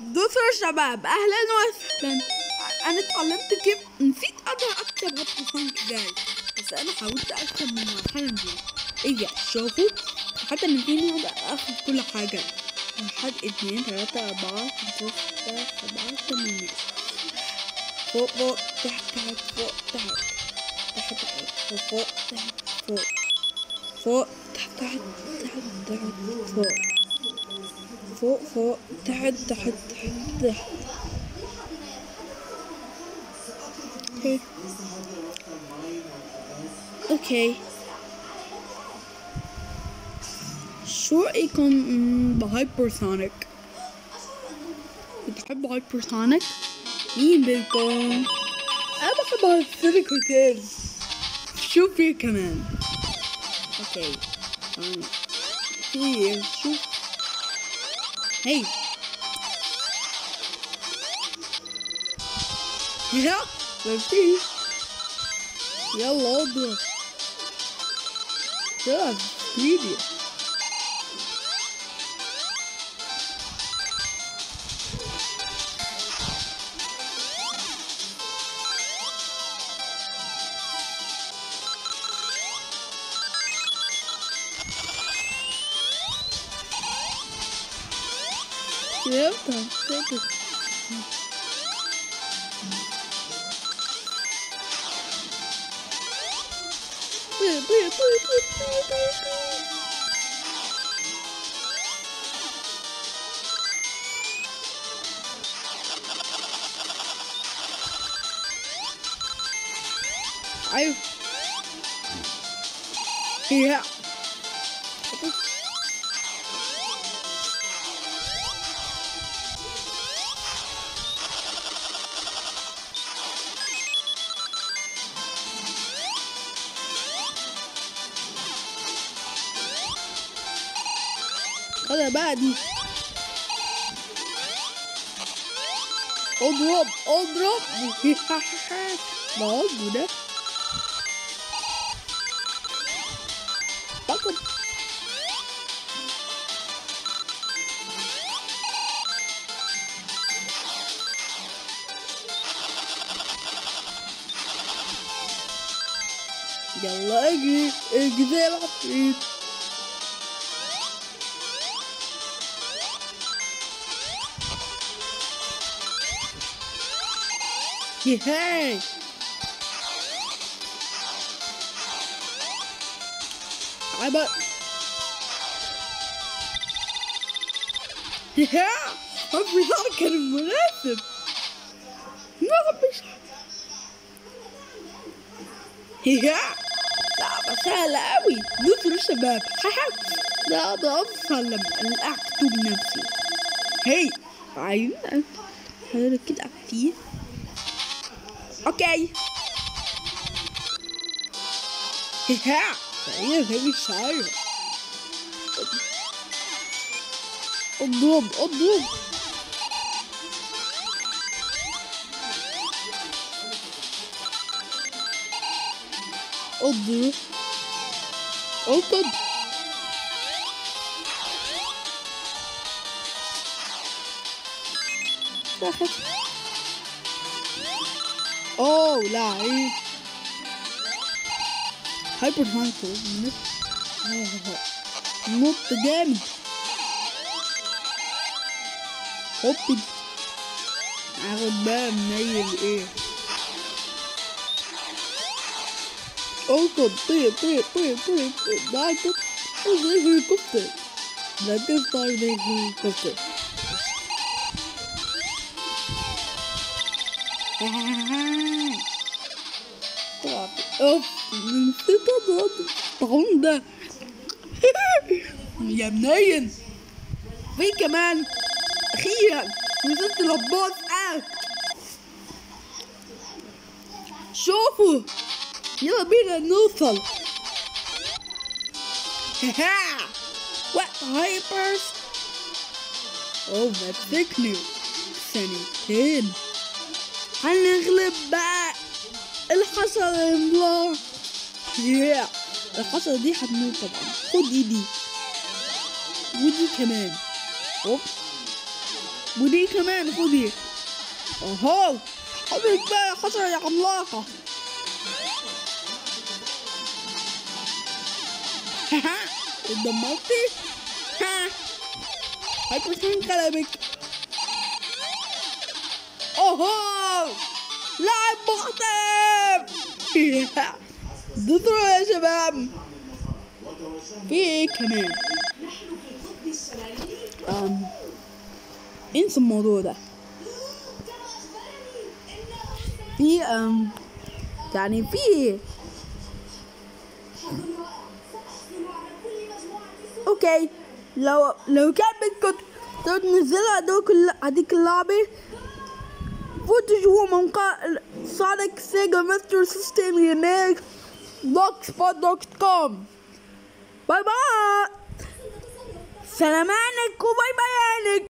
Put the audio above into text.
دكتور شباب اهلا وسهلا انا اتعلمت كيف نسيت اقدر اكتب هابرسونيك ازاي بس انا حاولت اكتب من المرحله دي ايه شوفوا حتى من فين اقدر اخد كل حاجه واحد اتنين تلاتة أربعة خمسة ستة سبعة تمانية فوق فوق تحت تحت فوق تحت تحت تحت فوق تحت فوق فوق تحت تحت تحت تحت فوق فوق فوق تحت تحت تحت تحت اوكي اوكي شو رأيكم بهايبرسونيك بتحب هايبرسونيك مين بيكم انا بحب هايبرسونيك هوتيل شو في كمان اوكي تمام. في شو هي يا مفيش يلا اضرب يلا فيديو يلا يلا Bıy, bıy, bıy, bıy, bıy, bıy, bıy. Ay. Ya. خدها بقى دي اضرب اضرب ضرب ده فقط يلا اجري اجري زي العفريت Yay! عبا يا ربي هذا كان مناسب ما ربي يا لعبة سهلة أوي نصر الشباب لا بأوصل لما أكتب نفسي هي عايزين هذا كده أكتيف اوكي ها هي هي مش عارف اضرب اضرب اضرب اضرب اوه لا ايه هايبر هانتر نط نط جامد هوب اخد بقى منيل ايه اركض طير طير طير طير طير ده كده زي هليكوبتر ده كده طاير زي هليكوبتر اوف نسيت اضغط الطاعون ده يا منين في كمان اخيرا وصلت للباص اوت شوفوا يلا بينا نوصل وقت هايبرز اوه مسكني سنتين هنغلب بقى الحصل الله يا الحصل دي هتموت طبعا خد ايدي ودي كمان هوب ودي كمان خدي اهو حبيبك بقى حشرة يا عملاقة ها اتدمرتي ها هيكون فين كلامك اوهو لاعب مختلف ضدروا يا شباب في ايه كمان أم. انسى الموضوع ده في أم. يعني في اوكي لو لو كان بدكم تنزلوا هدوك الل- هديك اللعبة فوتوا جوا موقع سونيك سيجا ماستر سيستم ريميك دوك سبوت دوت كوم باي باي سلام عليكم باي باي عليكم